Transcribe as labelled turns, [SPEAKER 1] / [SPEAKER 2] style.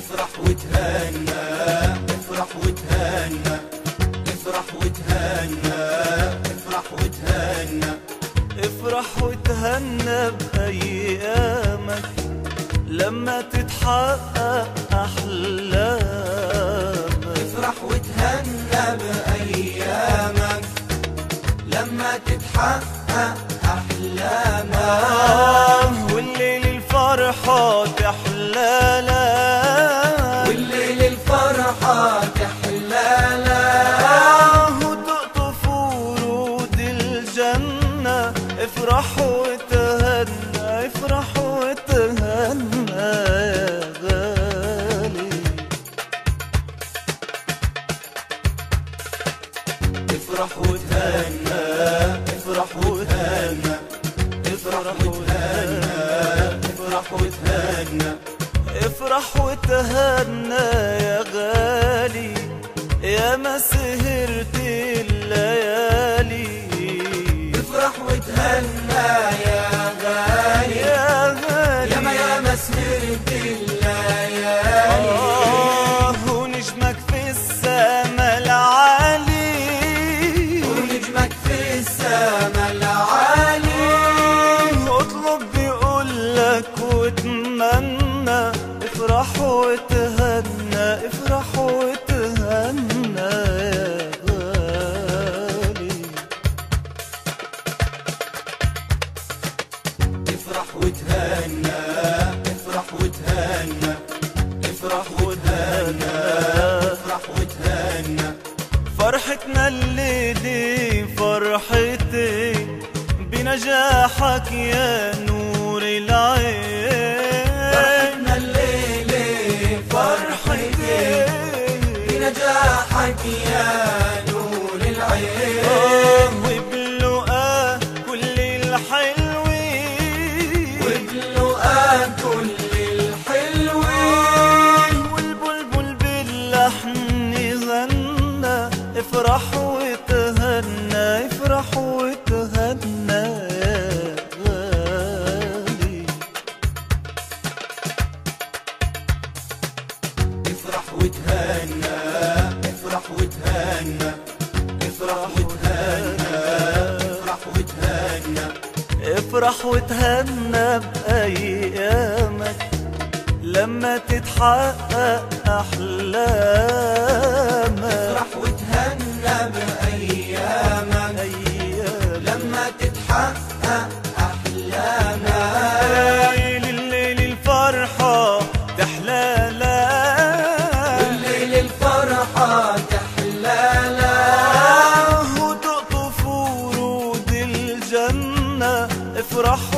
[SPEAKER 1] افرح وتهنى افرح وتهنى افرح وتهنى افرح وتهنى
[SPEAKER 2] افرح وتهنى بأيامك لما تتحقق أحلامك
[SPEAKER 1] افرح وتهنى بأيامك لما تتحقق أحلامك
[SPEAKER 2] آه والليل الفرحة تحلالك
[SPEAKER 1] والليل الفرحة تحلالك
[SPEAKER 2] آه وتقطف ورود الجنة افرح وتهنى افرح وتهنى يا غالي
[SPEAKER 1] افرح وتهنى افرح وتهنى افرح وتهنى افرح وتهنى
[SPEAKER 2] افرح وتهنى يا غالي يا ما سهرت الليالي
[SPEAKER 1] افرح وتهنى يا غالي
[SPEAKER 2] يا غالي
[SPEAKER 1] ياما ياما سهرت الليالي
[SPEAKER 2] آه ونجمك في السما العالي
[SPEAKER 1] ونجمك في السما العالي
[SPEAKER 2] اطلب بيقول لك وتمنى افرح وتهنى افرح وتهنى يا غالي
[SPEAKER 1] افرح وتهنى افرح وتهنى افرح وتهنى افرح وتهنى
[SPEAKER 2] فرحتنا الليلة فرحتي بنجاحك يا نور العين
[SPEAKER 1] فرحتنا الليلة فرحتي بنجاحك يا نور العين
[SPEAKER 2] آه وبلقى كل الحلوين
[SPEAKER 1] وبلقى كل الحلوين
[SPEAKER 2] والبلبل باللحن غنى افرح وتهنى افرح وتهنى يا غالي
[SPEAKER 1] افرح وتهنى افرح وتهنى افرح وتهنى افرح وتهنى
[SPEAKER 2] افرح وتهنى بأيامك لما تتحقق أحلامك
[SPEAKER 1] افرح وتهنى بأيامك
[SPEAKER 2] أيام
[SPEAKER 1] لما تتحقق أحلامك
[SPEAKER 2] ليل الليل الفرحة تحلالا
[SPEAKER 1] والليل الفرحة تحلالا
[SPEAKER 2] وتقطف ورود الجنة افرح